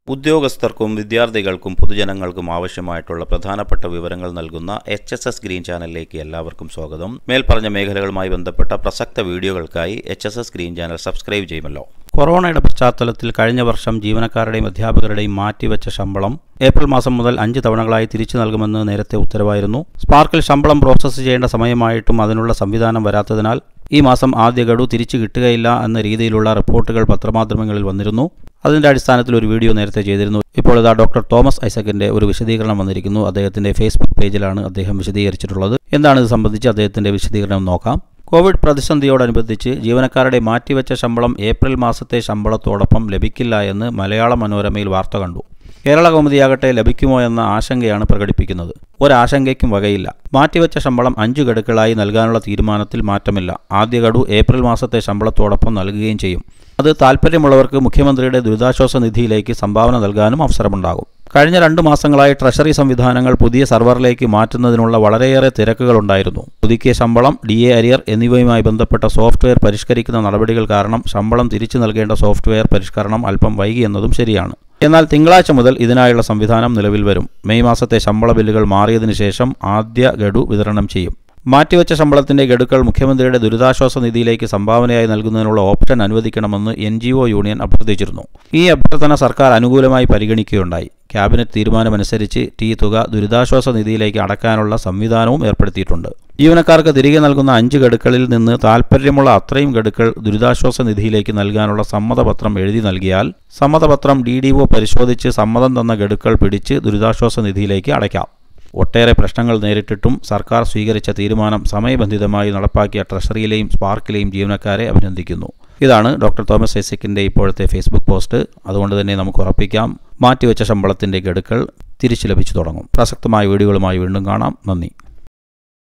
ഉദ്യോഗസ്ഥർക്കും വിദ്യാർത്ഥികൾക്കും പൊതുജനങ്ങൾക്കും ആവശ്യമായിട്ടുള്ള പ്രധാനപ്പെട്ട വിവരങ്ങൾ നൽകുന്ന എച്ച് എസ് എസ് ഗ്രീൻ ചാനലിലേക്ക് എല്ലാവർക്കും സ്വാഗതം മേൽപ്പറഞ്ഞ മേഖലകളുമായി ബന്ധപ്പെട്ട പ്രസക്ത വീഡിയോകൾക്കായി H S S green channel subscribe ചെയ്യുമല്ലോ കൊറോണയുടെ പശ്ചാത്തലത്തിൽ കഴിഞ്ഞ വർഷം ജീവനക്കാരുടെയും അധ്യാപകരുടെയും മാറ്റിവെച്ച ശമ്പളം ഏപ്രിൽ മാസം മുതൽ അഞ്ച് തവണകളായി തിരിച്ചു നൽകുമെന്ന് നേരത്തെ ഉത്തരവായിരുന്നു സ്പാർക്കിൽ ശമ്പളം പ്രോസസ്സ് ചെയ്യേണ്ട സമയമായിട്ടും അതിനുള്ള സംവിധാനം വരാത്തതിനാൽ ഈ മാസം ആദ്യ ഗഡു തിരിച്ചു കിട്ടുകയില്ല എന്ന രീതിയിലുള്ള റിപ്പോർട്ടുകൾ പത്രമാധ്യമങ്ങളിൽ വന്നിരുന്നു അതിന്റെ അടിസ്ഥാനത്തിൽ ഒരു വീഡിയോ നേരത്തെ ചെയ്തിരുന്നു ഇപ്പോൾ ഇതാ ഡോക്ടർ തോമസ് ഐസക്കിന്റെ ഒരു വിശദീകരണം വന്നിരിക്കുന്നു അദ്ദേഹത്തിന്റെ ഫേസ്ബുക്ക് പേജിലാണ് അദ്ദേഹം വിശദീകരിച്ചിട്ടുള്ളത് എന്താണ് ഇത് സംബന്ധിച്ച് അദ്ദേഹത്തിന്റെ വിശദീകരണം നോക്കാം കോവിഡ് പ്രതിസന്ധിയോടനുബന്ധിച്ച് ജീവനക്കാരുടെ മാറ്റിവെച്ച ശമ്പളം ഏപ്രിൽ മാസത്തെ ശമ്പളത്തോടൊപ്പം ലഭിക്കില്ല എന്ന് മലയാള മനോരമയിൽ വാർത്ത കണ്ടു കേരള കൗമുദിയാകട്ടെ ലഭിക്കുമോ എന്ന ആശങ്കയാണ് പ്രകടിപ്പിക്കുന്നത് ഒരാശങ്കയ്ക്കും വകയില്ല മാറ്റിവെച്ച ശമ്പളം അഞ്ചു ഗഡുക്കളായി നൽകാനുള്ള തീരുമാനത്തിൽ മാറ്റമില്ല ആദ്യ ഗഡു ഏപ്രിൽ മാസത്തെ ശമ്പളത്തോടൊപ്പം നൽകുകയും ചെയ്യും അത് താൽപ്പര്യമുള്ളവർക്ക് മുഖ്യമന്ത്രിയുടെ ദുരിതാശ്വാസ നിധിയിലേക്ക് സംഭാവന നൽകാനും അവസരമുണ്ടാകും കഴിഞ്ഞ രണ്ടു മാസങ്ങളായി ട്രഷറി സംവിധാനങ്ങൾ പുതിയ സർവറിലേക്ക് മാറ്റുന്നതിനുള്ള വളരെയേറെ തിരക്കുകളുണ്ടായിരുന്നു പുതുക്കിയ ശമ്പളം ഡി എ അരിയർ എന്നിവയുമായി ബന്ധപ്പെട്ട സോഫ്റ്റ്വെയർ പരിഷ്കരിക്കുന്ന നടപടികൾ കാരണം ശമ്പളം തിരിച്ചു നൽകേണ്ട സോഫ്റ്റ്വെയർ പരിഷ്കരണം അല്പം വൈകി എന്നതും ശരിയാണ് എന്നാൽ തിങ്കളാഴ്ച മുതൽ ഇതിനായുള്ള സംവിധാനം നിലവിൽ വരും മെയ് മാസത്തെ ശമ്പള ബില്ലുകൾ മാറിയതിനു ശേഷം ആദ്യ ഗഡു വിതരണം ചെയ്യും മാറ്റിവെച്ച ശമ്പളത്തിന്റെ ഗഡുക്കൾ മുഖ്യമന്ത്രിയുടെ ദുരിതാശ്വാസ നിധിയിലേക്ക് സംഭാവനയായി നൽകുന്നതിനുള്ള ഓപ്ഷൻ അനുവദിക്കണമെന്ന് എൻ ജി ഒ യൂണിയൻ അഭ്യർത്ഥിച്ചിരുന്നു ഈ അഭ്യർത്ഥന സർക്കാർ അനുകൂലമായി പരിഗണിക്കുകയുണ്ടായി ക്യാബിനറ്റ് തീരുമാനമനുസരിച്ച് ഈ തുക ദുരിതാശ്വാസ നിധിയിലേക്ക് അടക്കാനുള്ള സംവിധാനവും ഏർപ്പെടുത്തിയിട്ടുണ്ട് ജീവനക്കാർക്ക് തിരികെ നൽകുന്ന അഞ്ച് ഗഡുക്കളിൽ നിന്ന് താൽപ്പര്യമുള്ള അത്രയും ഗഡുക്കൾ ദുരിതാശ്വാസ നിധിയിലേക്ക് നൽകാനുള്ള സമ്മതപത്രം എഴുതി നൽകിയാൽ സമ്മതപത്രം ഡി ഡി ഒ പരിശോധിച്ച് സമ്മതം തന്ന ഗഡുക്കൾ പിടിച്ച് ദുരിതാശ്വാസ നിധിയിലേക്ക് അടയ്ക്കാം ഒട്ടേറെ പ്രശ്നങ്ങൾ നേരിട്ടിട്ടും സർക്കാർ സ്വീകരിച്ച തീരുമാനം സമയബന്ധിതമായി നടപ്പാക്കിയ ട്രഷറിയിലെയും സ്പാർക്കിലെയും ജീവനക്കാരെ അഭിനന്ദിക്കുന്നു ഇതാണ് ഡോക്ടർ തോമസ് ഐസക്കിൻ്റെ ഇപ്പോഴത്തെ ഫേസ്ബുക്ക് പോസ്റ്റ് അതുകൊണ്ട് തന്നെ നമുക്ക് ഉറപ്പിക്കാം മാറ്റിവെച്ച ശമ്പളത്തിൻ്റെ ഗഡുക്കൾ തിരിച്ചു ലഭിച്ചു തുടങ്ങും പ്രസക്തമായ വീഡിയോകളുമായി വീണ്ടും കാണാം നന്ദി